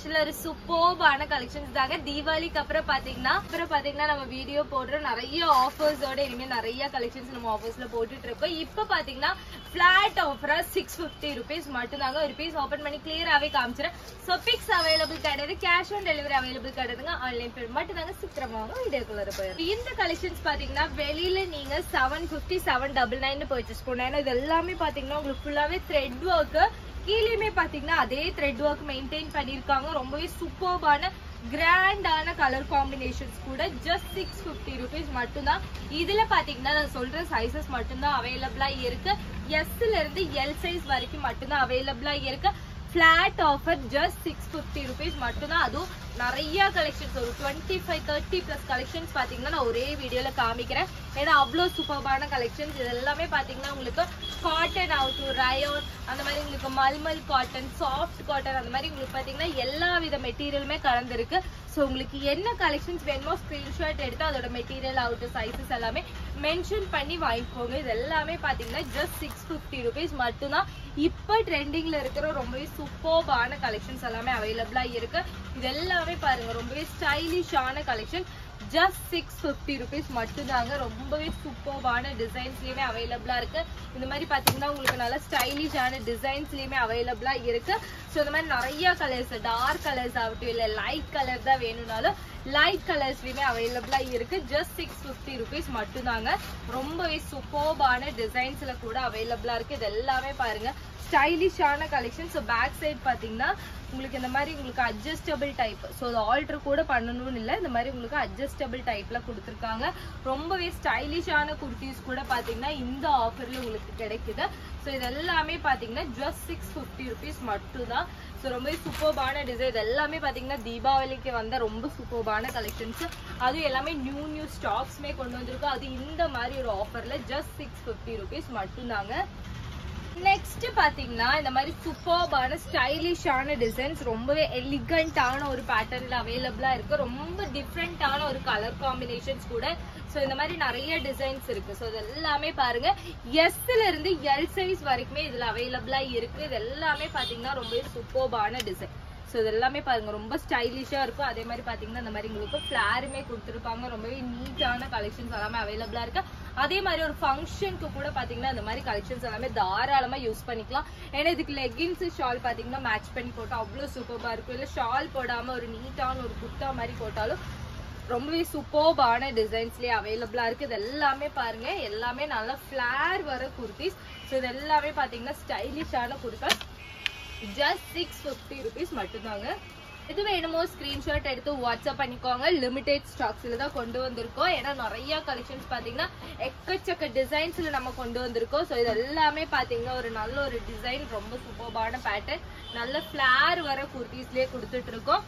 ஆக்சுவலா ஒரு சூப்பர்பான கலெக்ஷன்ஸ் தாங்க தீபாவளிக்கு அப்புறம் பாத்தீங்கன்னா அப்புறம் பாத்தீங்கன்னா நம்ம வீடியோ போடுறோம் நிறைய ஆஃபர்ஸோட இனிமே நிறைய கலெக்ஷன்ஸ் நம்ம ஆஃபர்ஸ்ல போட்டுட்டு இருக்கோம் இப்ப பாத்தீங்கன்னா பிளாட் ஆஃபரா சிக்ஸ் பிப்டி ருபீஸ் மட்டும் தாங்க ஒரு பீஸ் ஓபன் பண்ணி கிளியராவே காமிச்சிடறேன் ஸோ பிக்ஸ் அவைலபிள் கிடையாது கேஷ் ஆன் டெலிவரி அவைலபிள் கிடையாதுங்க ஆன்லைன் பேமெண்ட் மட்டும் தாங்க சீக்கிரமாக வீடியோக்குள்ள போயிடும் இந்த கலெக்ஷன்ஸ் பாத்தீங்கன்னா வெளியில நீங்க seven fifty seven double nine purchase பண்ணணும் ஏன்னா இது எல்லாமே பாத்தீங்கன்னா உங்களுக்கு ஃபுல்லாவே த்ரெட் ஒர்க் கீழேயுமே பாத்தீங்கன்னா அதே த்ரெட் ஒர்க் மெயின்டைன் பண்ணிருக்காங்க ரொம்பவே சூப்பர்பான கிராண்டான கலர் காம்பினேஷன்ஸ் கூட ஜஸ்ட் சிக்ஸ் பிப்டி ருபீஸ் மட்டும்தான் இதுல பாத்தீங்கன்னா நான் சொல்ற சைசஸ் மட்டும்தான் அவைலபிளா இருக்கு எஸ்ல இருந்து எல் சைஸ் வரைக்கும் மட்டும்தான் அவைலபிளா இருக்கு flat offer just six fifty rupees மட்டும்தான் அதுவும் நிறைய கலெக்ஷன்ஸ் ஒரு twenty five thirty plus collections பாத்தீங்கன்னா நான் ஒரே வீடியோல காமிக்கிறேன் ஏன்னா அவ்வளோ சூப்பர்பான கலெக்ஷன்ஸ் இது எல்லாமே பாத்தீங்கன்னா உங்களுக்கு காட்டன் ஆகட்டும் ரயோன் அந்த மாதிரி உங்களுக்கு மல்மல் காட்டன் சாஃப்ட் காட்டன் அந்த மாதிரி உங்களுக்கு பாத்தீங்கன்னா எல்லா வித மெட்டீரியலுமே கலந்துருக்கு ஸோ உங்களுக்கு என்ன கலெக்ஷன்ஸ் வேணுமோ ஸ்கிரீன்ஷாட் எடுத்து அதோட மெட்டீரியல் ஆகட்டும் சைஸஸ் எல்லாமே மென்ஷன் பண்ணி வாங்கிக்கோங்க இது எல்லாமே பாத்தீங்கன்னா ஜஸ்ட் சிக்ஸ் ஃபிஃப்டி ருபீஸ் மட்டும்தான் இப்போ ட்ரெண்டிங்ல இருக்கிற ரொம்பவே சூப்பர்பான கலெக்ஷன்ஸ் எல்லாமே அவைலபிளா இருக்கு இது எல்லாமே பாருங்க ரொம்பவே ஸ்டைலிஷான collection just six fifty rupees மட்டும்தாங்க ரொம்பவே சூப்பர்பான டிசைன்ஸ்லயுமே அவைலபிளா இருக்கு இந்த மாதிரி பாத்தீங்கன்னா உங்களுக்கு நல்ல ஸ்டைலிஷான டிசைன்ஸ்லயுமே அவைலபிளா இருக்கு ஸோ இந்த மாதிரி நிறைய கலர்ஸ் டார்க் கலர்ஸ் ஆகட்டும் இல்ல லைட் கலர் தான் வேணும்னாலும் லைட் கலர்ஸ்லயுமே அவைலபிளா இருக்கு ஜஸ்ட் சிக்ஸ் ஃபிஃப்டி ருபீஸ் மட்டும்தாங்க ரொம்பவே சூப்பர்பான டிசைன்ஸ்ல கூட அவைலபிளா இருக்கு இது எல்லாமே பாருங்க ஸ்டைலிஷான கலெக்ஷன் ஸோ பேக் சைட் பாத்தீங்கன்னா உங்களுக்கு இந்த மாதிரி உங்களுக்கு அட்ஜஸ்டபிள் டைப் ஸோ அது ஆல்டர் கூட பண்ணணும்னு இல்லை இந்த மாதிரி உங்களுக்கு அட்ஜஸ்டபிள் டைப்ல கொடுத்துருக்காங்க ரொம்பவே ஸ்டைலிஷான குர்த்திஸ் கூட பாத்தீங்கன்னா இந்த ஆஃபர்ல உங்களுக்கு கிடைக்குது ஸோ இது எல்லாமே பாத்தீங்கன்னா ஜஸ்ட் சிக்ஸ் ஃபிஃப்டி ருபீஸ் மட்டும்தான் ஸோ ரொம்பவே சூப்பர்பான டிசைன் இது எல்லாமே பாத்தீங்கன்னா தீபாவளிக்கு வந்த ரொம்ப சூப்பர்பான கலெக்ஷன்ஸ் அதுவும் எல்லாமே நியூ நியூ ஸ்டாக்ஸ்மே கொண்டு வந்திருக்கோம் அது இந்த மாதிரி ஒரு ஆஃபர்ல ஜஸ்ட் சிக்ஸ் ஃபிஃப்டி ருபீஸ் மட்டும்தாங்க நெக்ஸ்ட் பாத்தீங்கன்னா இந்த மாதிரி சூப்பர்பான ஸ்டைலிஷான டிசைன்ஸ் ரொம்பவே எலிகண்டான ஒரு பேட்டர்ன்ல அவைலபிளா இருக்கு ரொம்ப டிஃப்ரெண்டான ஒரு கலர் காம்பினேஷன்ஸ் கூட ஸோ இந்த மாதிரி நிறைய டிசைன்ஸ் இருக்கு ஸோ இது எல்லாமே பாருங்க எஸ்ல இருந்து எல் சைஸ் வரைக்குமே இதுல அவைலபிளா இருக்கு இது எல்லாமே பாத்தீங்கன்னா ரொம்பவே சூப்பர்பான டிசைன் ஸோ இது எல்லாமே பாருங்க ரொம்ப ஸ்டைலிஷா இருக்கும் அதே மாதிரி பாத்தீங்கன்னா இந்த மாதிரி உங்களுக்கு ஃபிளாருமே கொடுத்துருப்பாங்க ரொம்பவே நீட்டான கலெக்ஷன்ஸ் எல்லாமே அவைலபிளா இருக்கு அதே மாதிரி ஒரு ஃபங்க்ஷனுக்கு கூட பாத்தீங்கன்னா இந்த மாதிரி கலெக்ஷன்ஸ் எல்லாமே தாராளமா யூஸ் பண்ணிக்கலாம் ஏன்னா இதுக்கு லெகின்ஸ் ஷால் பாத்தீங்கன்னா மேட்ச் பண்ணி போட்டா அவ்வளவு சூப்பர்பா இருக்கும் இல்ல ஷால் போடாம ஒரு நீட்டான ஒரு குர்த்தா மாதிரி போட்டாலும் ரொம்பவே சூப்பர்பான டிசைன்ஸ்லயே அவைலபிளா இருக்கு இது எல்லாமே பாருங்க எல்லாமே நல்லா ஃபிளார் வர குர்த்திஸ் ஸோ இது எல்லாமே பாத்தீங்கன்னா ஸ்டைலிஷான kurtas just six fifty rupees மட்டும்தாங்க எது வேணுமோ ஸ்கிரீன்ஷாட் எடுத்து வாட்ஸ்அப் பண்ணிக்கோங்க லிமிடெட் ஸ்டாக்ஸ்ல தான் கொண்டு வந்திருக்கோம் ஏன்னா நிறைய கலெக்ஷன்ஸ் பாத்தீங்கன்னா எக்கச்சக்க டிசைன்ஸ்ல நம்ம கொண்டு வந்திருக்கோம் ஸோ இது எல்லாமே பாத்தீங்கன்னா ஒரு நல்ல ஒரு டிசைன் ரொம்ப சூப்பர்பான பேட்டர்ன் நல்ல ஃபிளார் வர குர்த்திஸ்லயே கொடுத்துட்டு இருக்கோம்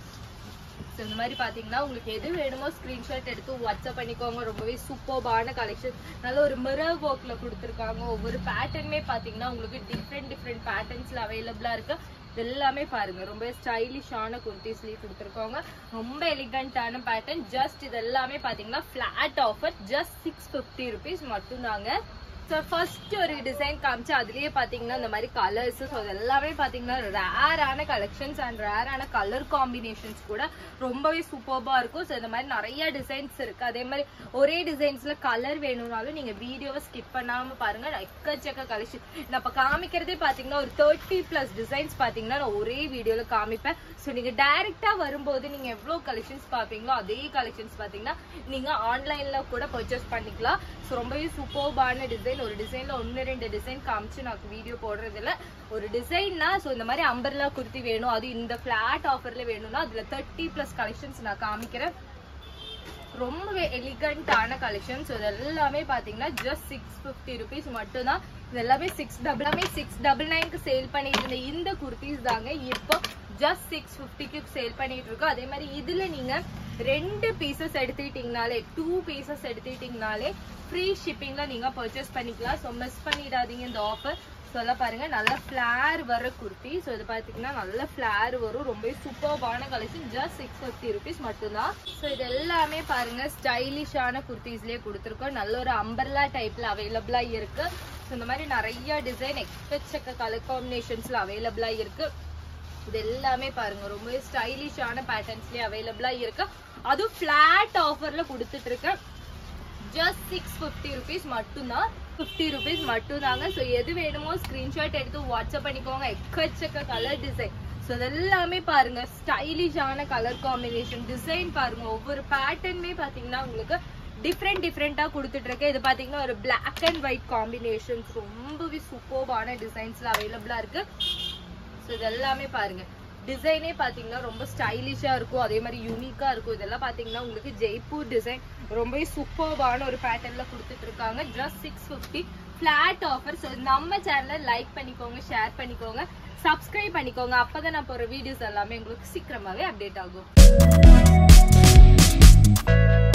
ஸோ இந்த மாதிரி பாத்தீங்கன்னா உங்களுக்கு எது வேணுமோ ஸ்கிரீன்ஷாட் எடுத்து வாட்ஸ்அப் பண்ணிக்கோங்க ரொம்பவே சூப்பர்பான கலெக்ஷன் நல்ல ஒரு மிரர் ஒர்க்ல கொடுத்துருக்காங்க ஒவ்வொரு பேட்டர்னுமே பாத்தீங்கன்னா உங்களுக்கு டிஃப்ரெண்ட் டிஃப்ரெண்ட் பேட்டர்ன்ஸ்ல அவைலபிளா இருக்கு இது எல்லாமே பாருங்க ரொம்ப ஸ்டைலிஷான குர்த்திஸ்லயே கொடுத்துருக்காங்க ரொம்ப எலிகண்டான பேட்டர்ன் ஜஸ்ட் இது எல்லாமே பாத்தீங்கன்னா flat offer just six fifty rupees மட்டும்தாங்க ஸோ ஃபர்ஸ்ட் ஒரு டிசைன் காமிச்சு அதுலயே பாத்தீங்கன்னா இந்த மாதிரி கலர்ஸ் ஸோ அது எல்லாமே பாத்தீங்கன்னா ரேரான கலெக்ஷன்ஸ் அண்ட் ரேரான கலர் காம்பினேஷன்ஸ் கூட ரொம்பவே சூப்பர்பா இருக்கும் ஸோ இந்த மாதிரி நிறைய டிசைன்ஸ் இருக்கு அதே மாதிரி ஒரே டிசைன்ஸ்ல கலர் வேணும்னாலும் நீங்க வீடியோவை ஸ்கிப் பண்ணாம பாருங்க எக்கச்சக்க கலெக்ஷன் நான் இப்ப காமிக்கிறதே பாத்தீங்கன்னா ஒரு தேர்ட்டி பிளஸ் டிசைன்ஸ் பாத்தீங்கன்னா நான் ஒரே வீடியோல காமிப்பேன் ஸோ நீங்க டைரக்டா வரும்போது நீங்க எவ்வளவு கலெக்ஷன்ஸ் பாப்பீங்களோ அதே கலெக்ஷன்ஸ் பாத்தீங்கன்னா நீங்க ஆன்லைன்ல கூட பர்ச்சேஸ் பண்ணிக்கலாம் ஸோ ரொம்பவே சூப்பர்பான டிசைன் ஒரு டிசைன்ல ஒன்னு ரெண்டு டிசைன் காமிச்சு நான் வீடியோ போடுறது இல்ல ஒரு டிசைன்னா ஸோ இந்த மாதிரி அம்பர்லா குர்த்தி வேணும் அது இந்த பிளாட் ஆஃபர்ல வேணும்னா அதுல தேர்ட்டி பிளஸ் கலெக்ஷன்ஸ் நான் காமிக்கிறேன் ரொம்பவே எலிகண்டான கலெக்ஷன்ஸ் இது எல்லாமே பாத்தீங்கன்னா ஜஸ்ட் சிக்ஸ் ஃபிஃப்டி ருபீஸ் மட்டும்தான் இது எல்லாமே சிக்ஸ் டபுள் எல்லாமே சிக்ஸ் டபுள் நைன்க்கு சேல் பண்ணிட்டு இருந்த இந்த குர்த்திஸ் தாங்க இப்போ ஜஸ்ட் சிக்ஸ் ஃபிஃப்டிக்கு சேல் பண்ணிட்டு இருக்கோம் அதே மாதிரி இதுல நீங்க ரெண்டு பீசஸ் எடுத்துக்கிட்டீங்கனாலே டூ பீசஸ் எடுத்துக்கிட்டீங்கனாலே ஃப்ரீ ஷிப்பிங்ல நீங்க பர்ச்சேஸ் பண்ணிக்கலாம் ஸோ மிஸ் பண்ணிடாதீங்க இந்த ஆஃபர் சொல்ல பாருங்க நல்ல ஃபிளார் வர குர்த்தி ஸோ இது பாத்தீங்கன்னா நல்ல ஃபிளார் வரும் ரொம்ப சூப்பர்பான collection just six fifty rupees மட்டும்தான் ஸோ இது எல்லாமே பாருங்க ஸ்டைலிஷான குர்த்திஸ்லயே கொடுத்துருக்கோம் நல்ல ஒரு அம்பர்லா டைப்ல அவைலபிளா இருக்கு ஸோ இந்த மாதிரி நிறைய டிசைன் எக்கச்சக்க கலர் காம்பினேஷன்ஸ்ல அவைலபிளா இருக்கு இது எல்லாமே பாருங்க ரொம்ப ஸ்டைலிஷான பேட்டர்ன்ஸ்லயே அவைலபிளா இருக்கு அதுவும் ஃபிளாட் ஆஃபர்ல கொடுத்துட்டு இருக்கேன் ஜஸ்ட் சிக்ஸ் ஃபிஃப்டி ருபீஸ் மட்டும்தான் ஃபிஃப்டி ருபீஸ் மட்டும்தாங்க ஸோ எது வேணுமோ ஸ்கிரீன்ஷாட் எடுத்து வாட்ஸ்அப் பண்ணிக்கோங்க எக்கச்சக்க கலர் டிசைன் ஸோ இதெல்லாமே பாருங்க ஸ்டைலிஷான கலர் காம்பினேஷன் டிசைன் பாருங்க ஒவ்வொரு பேட்டர்னுமே பாத்தீங்கன்னா உங்களுக்கு டிஃப்ரெண்ட் டிஃப்ரெண்டா கொடுத்துட்டு இருக்கு இது பாத்தீங்கன்னா ஒரு பிளாக் அண்ட் ஒயிட் காம்பினேஷன்ஸ் ரொம்பவே சூப்பர்பான டிசைன்ஸ்ல அவைலபிளா இருக்கு ஸோ இதெல்லாமே பாருங்க டிசைனே பாத்தீங்கன்னா ரொம்ப ஸ்டைலிஷா இருக்கும் அதே மாதிரி யூனிக்கா இருக்கும் இதெல்லாம் பாத்தீங்கன்னா உங்களுக்கு ஜெய்ப்பூர் டிசைன் ரொம்பவே சூப்பர்பான ஒரு பேட்டர்ன்ல கொடுத்துட்டு இருக்காங்க just six fifty flat offer so நம்ம சேனலை லைக் பண்ணிக்கோங்க ஷேர் பண்ணிக்கோங்க சப்ஸ்கிரைப் பண்ணிக்கோங்க அப்பதான் நான் போற வீடியோஸ் எல்லாமே உங்களுக்கு சீக்கிரமாவே அப்டேட் ஆகும்